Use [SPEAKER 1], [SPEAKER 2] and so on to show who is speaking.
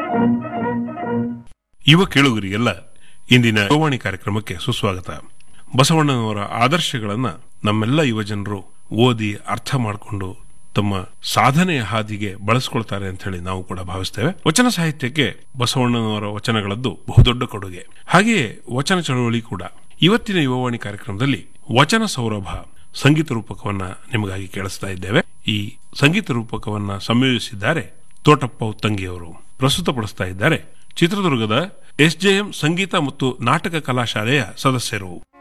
[SPEAKER 1] ಯುವ ಕೇಳುಗರಿಗೆಲ್ಲ ಇಂದಿನ ಯುವವಾಣಿ ಕಾರ್ಯಕ್ರಮಕ್ಕೆ ಸುಸ್ವಾಗತ ಬಸವಣ್ಣನವರ ಆದರ್ಶಗಳನ್ನ ನಮ್ಮೆಲ್ಲ ಯುವಜನರು ಓದಿ ಅರ್ಥ ಮಾಡಿಕೊಂಡು ತಮ್ಮ ಸಾಧನೆಯ ಹಾದಿಗೆ ಬಳಸ್ಕೊಳ್ತಾರೆ ಅಂತ ಹೇಳಿ ನಾವು ಕೂಡ ಭಾವಿಸ್ತೇವೆ ವಚನ ಸಾಹಿತ್ಯಕ್ಕೆ ಬಸವಣ್ಣನವರ ವಚನಗಳದ್ದು ಬಹುದೊಡ್ಡ ಕೊಡುಗೆ ಹಾಗೆಯೇ ವಚನ ಚಳವಳಿ ಕೂಡ ಇವತ್ತಿನ ಯುವವಾಣಿ ಕಾರ್ಯಕ್ರಮದಲ್ಲಿ ವಚನ ಸೌರಭ ಸಂಗೀತ ರೂಪಕವನ್ನ ನಿಮಗಾಗಿ ಕೇಳಿಸ್ತಾ ಇದ್ದೇವೆ ಈ ಸಂಗೀತ ರೂಪಕವನ್ನ ಸಂಯೋಜಿಸಿದ್ದಾರೆ ತೋಟಪ್ಪ ಉತ್ತಂಗಿಯವರು ಪ್ರಸ್ತುತಪಡಿಸ್ತಾ ಇದ್ದಾರೆ ಚಿತ್ರದುರ್ಗದ ಎಸ್ಜೆಎಂ ಸಂಗೀತ ಮತ್ತು ನಾಟಕ ಕಲಾಶಾಲೆಯ ಸದಸ್ಯರು